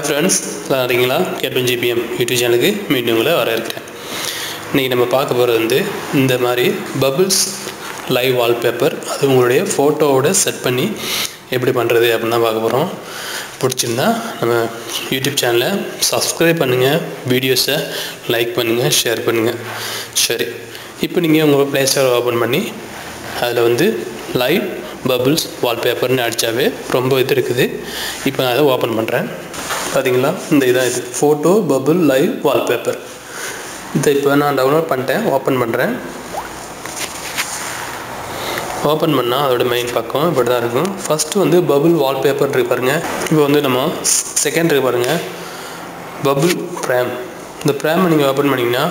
hi friends எல்லாம் இருக்கீங்களா captain GBM YouTube சேனலுக்கு மீண்டும் உங்களை வரவேற்கிறேன் இன்றைக்கி நம்ம பார்க்க போகிறது வந்து இந்த மாதிரி பபிள்ஸ் லைவ் வால்பேப்பர் அது உங்களுடைய ஃபோட்டோவோட செட் பண்ணி எப்படி பண்ணுறது அப்படின்னு தான் பார்க்க போகிறோம் பிடிச்சிருந்தா நம்ம யூடியூப் சேனலை சப்ஸ்கிரைப் பண்ணுங்கள் வீடியோஸை லைக் பண்ணுங்கள் ஷேர் பண்ணுங்கள் சரி இப்போ நீங்கள் உங்கள் ப்ளே ஸ்டோர் ஓப்பன் பண்ணி அதில் வந்து லைவ் பபிள்ஸ் வால்பேப்பர்னு அடித்தாவே ரொம்ப இது இருக்குது இப்போ நான் அதை ஓப்பன் பண்ணுறேன் பார்த்தீங்களா இந்த இதான் இது ஃபோட்டோ பபுள் லைவ் வால்பேப்பர் இதை இப்போ நான் டவுன்லோட் பண்ணிட்டேன் ஓப்பன் பண்ணுறேன் ஓப்பன் பண்ணால் அதோட மெயின் பக்கம் இப்படி தான் இருக்கும் ஃபஸ்ட்டு வந்து பபுள் வால்பேப்பர் இருக்கு பாருங்க இப்போ வந்து நம்ம செகண்ட் இருக்கு பாருங்க பபுள் ப்ரேம் இந்த ப்ரேமை நீங்கள் ஓப்பன் பண்ணிங்கன்னா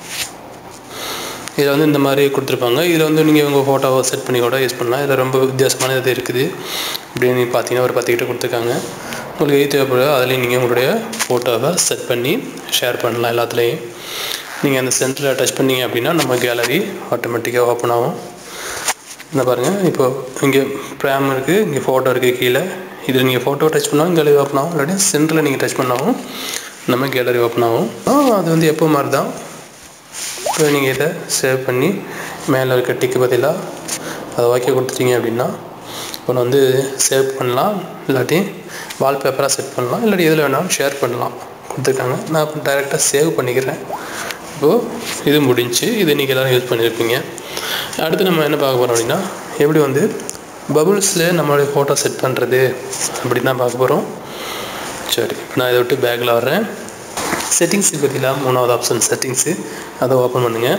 இதில் வந்து இந்த மாதிரி கொடுத்துருப்பாங்க இதில் வந்து நீங்கள் உங்கள் ஃபோட்டோவை செட் பண்ணி கூட யூஸ் பண்ணலாம் இதில் ரொம்ப வித்தியாசமான இது இருக்குது இப்படின்னு நீங்கள் பார்த்தீங்கன்னா ஒரு பத்து கிட்ட கொடுத்துருக்காங்க உங்களுக்கு எது தேவைப்படுதோ அதுலேயும் நீங்கள் உங்களுடைய ஃபோட்டோவை செட் பண்ணி ஷேர் பண்ணலாம் எல்லாத்துலேயும் நீங்கள் அந்த சென்டரில் டச் பண்ணீங்க அப்படின்னா நம்ம கேலரி ஆட்டோமேட்டிக்காக ஓப்பன் ஆகும் இந்த பாருங்கள் இப்போ இங்கே ப்ராம் இருக்குது இங்கே ஃபோட்டோ இருக்குது கீழே இதில் நீங்கள் ஃபோட்டோ டச் பண்ணாலும் கேலரி ஓப்பன் ஆகும் இல்லாட்டி சென்டரில் நீங்கள் டச் பண்ணாலும் நம்ம கேலரி ஓப்பன் ஆகும் ஆ, அது வந்து எப்போ மாதிரி தான் இப்போ நீங்கள் இதை சேவ் பண்ணி மேலே இருக்க டிக்கு பதிலாக அதை ஓகே கொடுத்துட்டீங்க அப்படின்னா இப்போ நான் வந்து சேவ் பண்ணலாம் இல்லாட்டி வால்பேப்பராக செட் பண்ணலாம் இல்லாட்டி எதில் வேணாலும் ஷேர் பண்ணலாம் கொடுத்துருக்காங்க நான் இப்போ டைரெக்டாக சேவ் பண்ணிக்கிறேன் இப்போது இது முடிஞ்சு இது நீங்கள் எல்லோரும் யூஸ் பண்ணியிருப்பீங்க அடுத்து நம்ம என்ன பார்க்க போகிறோம் அப்படின்னா எப்படி வந்து பபுள்ஸில் நம்மளுடைய ஃபோட்டோ செட் பண்ணுறது அப்படின்னு தான் பார்க்க போகிறோம் சரி இப்போ நான் இதை விட்டு பேக்கில் வர்றேன் செட்டிங்ஸுக்கு பதிலாக மூணாவது ஆப்ஷன் செட்டிங்ஸு அதை ஓப்பன் பண்ணுங்கள்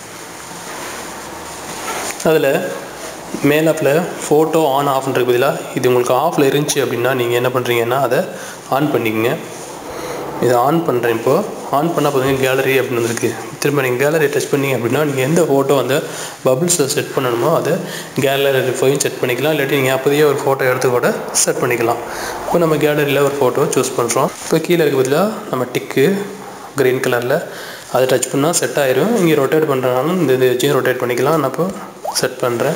அதில் மேலாப்பில் ஃபோட்டோ ஆன் ஆஃப்ன்றது பதிலாக இது உங்களுக்கு ஆஃபில் இருந்துச்சு அப்படின்னா நீங்கள் என்ன பண்ணுறீங்கன்னா அதை ஆன் பண்ணிக்கங்க இதை ஆன் பண்ணுறேன் இப்போது ஆன் பண்ணால் பார்த்தீங்கன்னா கேலரி அப்படின்னு வந்துருக்கு திரும்ப நீங்கள் கேலரி டச் பண்ணீங்க அப்படின்னா நீங்கள் எந்த ஃபோட்டோ அந்த பபிள்ஸில் செட் பண்ணணுமோ அதை கேலரி போய் செட் பண்ணிக்கலாம் இல்லாட்டி நீங்கள் அப்போதையே ஒரு ஃபோட்டோ எடுத்து கூட செட் பண்ணிக்கலாம் இப்போ நம்ம கேலரியில் ஒரு ஃபோட்டோ சூஸ் பண்ணுறோம் இப்போ கீழே இருக்க பதிலாக நம்ம டிக்கு க்ரீன் கலரில் அதை டச் பண்ணால் செட் ஆயிரும் இங்கே ரொட்டேட் பண்ணுறனாலும் இந்த இது வச்சு ரொட்டேட் பண்ணிக்கலாம் நான் இப்போ செட் பண்ணுறேன்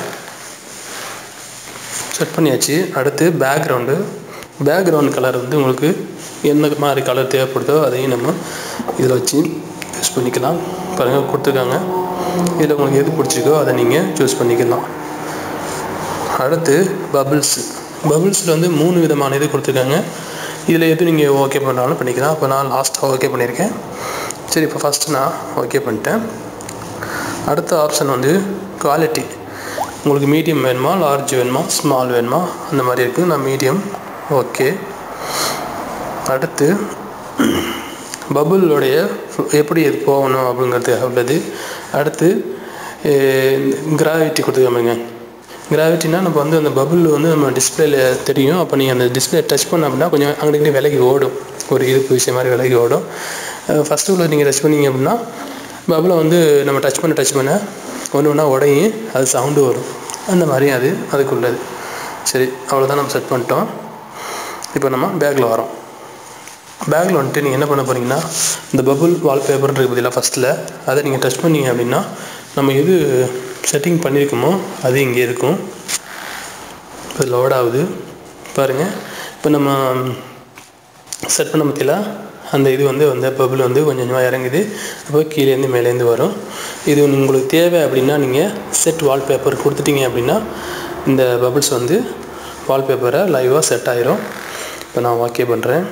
செட் பண்ணியாச்சு அடுத்து பேக்ரவுண்டு பேக்ரவுண்ட் கலர் வந்து உங்களுக்கு எந்த மாதிரி கலர் தேவைப்படுதோ அதையும் நம்ம இதில் வச்சு யூஸ் பண்ணிக்கலாம் பாருங்கள் கொடுத்துருக்காங்க இதில் உங்களுக்கு எது பிடிச்சிருக்கோ அதை நீங்கள் சூஸ் பண்ணிக்கலாம் அடுத்து பபிள்ஸ் பபிள்ஸில் வந்து மூணு விதமான இது கொடுத்துருக்காங்க இதில் எது நீங்கள் ஓகே பண்ணாலும் பண்ணிக்கலாம் அப்போ நான் லாஸ்ட்டாக ஓகே பண்ணியிருக்கேன் சரி இப்போ ஃபஸ்ட்டு நான் ஓகே பண்ணிட்டேன் அடுத்த ஆப்ஷன் வந்து குவாலிட்டி உங்களுக்கு மீடியம் வேணுமா லார்ஜ் வேணுமா ஸ்மால் வேணுமா அந்த மாதிரி இருக்குது நான் மீடியம் ஓகே அடுத்து பபுளோடைய எப்படி இது போகணும் அப்படிங்கிறது உள்ளது அடுத்து கிராவிட்டி கொடுத்துருக்காங்க கிராவிட்டினா நம்ம வந்து அந்த பபுள் வந்து நம்ம டிஸ்பிளேல தெரியும் அப்போ நீங்கள் அந்த டிஸ்பிளே டச் பண்ண அப்படின்னா கொஞ்சம் அங்கிட்டு விலகி ஓடும் ஒரு இருப்பு விஷயம் மாதிரி விலகி ஓடும் ஃபஸ்ட்டு உள்ள நீங்கள் டச் பண்ணீங்க அப்படின்னா பபுளை வந்து நம்ம டச் பண்ண டச் பண்ண ஒன்று ஒன்றா உடையும் அது சவுண்டு வரும் அந்த மாதிரி அது அதுக்குள்ளது சரி அவ்வளோதான் நம்ம செட் பண்ணிட்டோம் இப்போ நம்ம பேக்கில் வரோம் பேக்கில் வந்துட்டு நீங்கள் என்ன பண்ண போகிறீங்கன்னா இந்த பபுள் வால்பேப்பர்ன்றது பதிலாக ஃபஸ்ட்டில் அதை நீங்கள் டச் பண்ணீங்க அப்படின்னா நம்ம எது செட்டிங் பண்ணியிருக்கோமோ அது இங்கே இருக்கும் இப்போ லோட் ஆகுது பாருங்கள் இப்போ நம்ம செட் பண்ண பற்றியில் அந்த இது வந்து வந்து பபுள் வந்து கொஞ்சம் கொஞ்சமாக இறங்குது அப்போ கீழேருந்து மேலேருந்து வரும் இது உங்களுக்கு தேவை அப்படின்னா நீங்கள் செட் வால்பேப்பர் கொடுத்துட்டீங்க அப்படின்னா இந்த பபுள்ஸ் வந்து வால்பேப்பரை லைவாக செட் ஆயிரும் இப்போ நான் ஓகே பண்ணுறேன்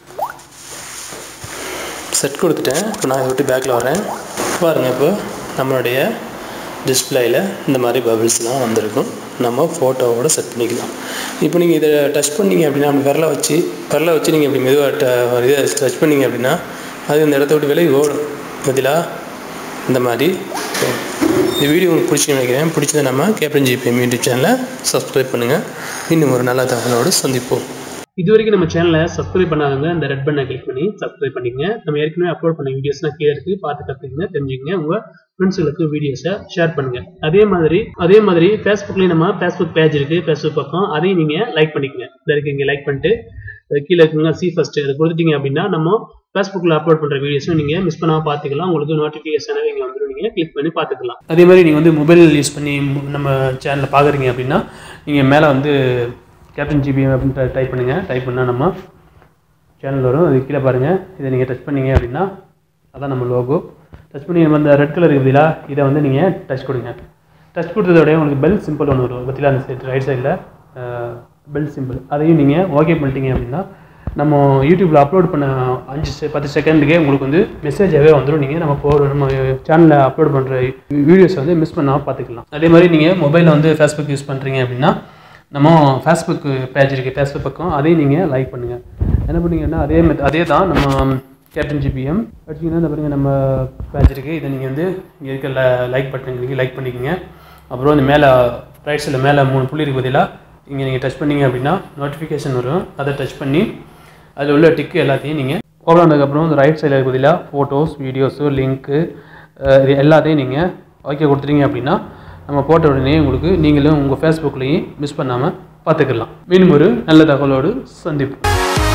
செட் கொடுத்துட்டேன் இப்போ நான் இதை விட்டு பேக்கில் வரேன் பாருங்கள் இப்போ நம்மளுடைய டிஸ்பிளேயில் இந்த மாதிரி பபிள்ஸ்லாம் வந்திருக்கும் நம்ம ஃபோட்டோவோட செட் பண்ணிக்கலாம் இப்போ நீங்கள் இதை டச் பண்ணீங்க அப்படின்னா அப்படி விரலை வச்சு விரலை வச்சு நீங்கள் இப்படி மெதுவாக இதை டச் பண்ணீங்க அப்படின்னா அது இந்த இடத்த விட்டு விலகி ஓடும் பதிலாக இந்த மாதிரி இந்த வீடியோ உங்களுக்கு பிடிச்சி நினைக்கிறேன் பிடிச்சதை நம்ம கேப்டன் ஜிபிஎம் யூடியூப் சேனலை சப்ஸ்கிரைப் பண்ணுங்கள் இன்னும் ஒரு நல்ல தகவலோடு சந்திப்போம் இது வரைக்கும் நம்ம சேனலை சப்ஸ்கிரைப் பண்ணாதவங்க இந்த ரெட் பட்டனை கிளிக் பண்ணி சப்ஸ்கிரைப் பண்ணிக்கங்க நம்ம ஏற்கனவே அப்லோட் பண்ண வீடியோஸ்லாம் கீழே இருக்கு பார்த்து கற்றுக்குங்க தெரிஞ்சுக்கங்க உங்க ஃப்ரெண்ட்ஸுகளுக்கு வீடியோஸை ஷேர் பண்ணுங்க அதே மாதிரி அதே மாதிரி ஃபேஸ்புக்லேயும் நம்ம ஃபேஸ்புக் பேஜ் இருக்கு ஃபேஸ்புக் பக்கம் அதையும் நீங்க லைக் பண்ணிக்கங்க இதை இருக்கு இங்கே லைக் பண்ணிட்டு அது கீழே இருக்குங்க சி ஃபர்ஸ்ட் இதை கொடுத்துட்டீங்க அப்படின்னா நம்ம ஃபேஸ்புக்கில் அப்லோட் பண்ணுற வீடியோஸும் நீங்கள் மிஸ் பண்ணாமல் பார்த்துக்கலாம் உங்களுக்கு நோட்டிஃபிகேஷனாக இங்கே வந்துடும் நீங்கள் கிளிக் பண்ணி பார்த்துக்கலாம் அதே மாதிரி நீங்கள் வந்து மொபைல் யூஸ் பண்ணி மு- நம்ம சேனலை பார்க்குறீங்க அப்படின்னா நீங்கள் மேலே வந்து கேப்டன் ஜிபி அப்படின்னு டைப் பண்ணுங்கள் டைப் பண்ணால் நம்ம சேனல் வரும் அது கீழே பாருங்கள் இதை நீங்கள் டச் பண்ணீங்க அப்படின்னா அதான் நம்ம லோகோ டச் பண்ணி நம்ம அந்த ரெட் கலர் இருக்குதுல இதை வந்து நீங்கள் டச் கொடுங்க டச் கொடுத்ததோடய உங்களுக்கு பெல் சிம்பிள் ஒன்று வரும் பற்றில அந்த சைடு ரைட் சைடில் பெல் சிம்பிள் அதையும் நீங்கள் ஓகே பண்ணிட்டீங்க அப்படின்னா நம்ம யூடியூப்பில் அப்லோட் பண்ண அஞ்சு செ- பத்து செகண்டுக்கே உங்களுக்கு வந்து மெசேஜாகவே வந்துடும் நீங்கள் நம்ம போகிற நம்ம சேனலில் அப்லோட் பண்ணுற வீடியோஸை வந்து மிஸ் பண்ணாமல் பார்த்துக்கலாம் அதே மாதிரி நீங்கள் மொபைலில் வந்து ஃபேஸ்புக் யூஸ் பண்ணுறீங்க அப்படின்னா நம்ம ஃபேஸ்புக் பேஜ் இருக்குது ஃபேஸ்புக் பக்கம் அதையும் நீங்கள் லைக் பண்ணுங்கள் என்ன பண்ணீங்கன்னா அதே மெத் அதே தான் நம்ம கேப்டன் ஜிபிஎம் அடிச்சிங்கன்னா இந்த பாருங்க நம்ம பேஜ் இருக்குது இதை நீங்கள் வந்து இங்கே இருக்க லைக் பட்டன் நீங்கள் லைக் பண்ணிக்கோங்க அப்புறம் இந்த மேலே ரைட் சைடில் மேலே மூணு புள்ளி இருக்கு பதிலாக இங்கே நீங்கள் டச் பண்ணீங்க அப்படின்னா நோட்டிஃபிகேஷன் வரும் அதை டச் பண்ணி அதில் உள்ள டிக்கு எல்லாத்தையும் நீங்கள் ஓப்பன் ஆனதுக்கப்புறம் இந்த ரைட் சைடில் இருக்க பதிலாக ஃபோட்டோஸ் வீடியோஸு லிங்க்கு இது எல்லாத்தையும் நீங்கள் ஓகே கொடுத்துட்டீங்க அப்படின்னா நம்ம போட்ட உடனே உங்களுக்கு நீங்களும் உங்கள் ஃபேஸ்புக்லேயும் மிஸ் பண்ணாமல் பார்த்துக்கலாம் மீண்டும் ஒரு நல்ல தகவலோடு சந்திப்போம்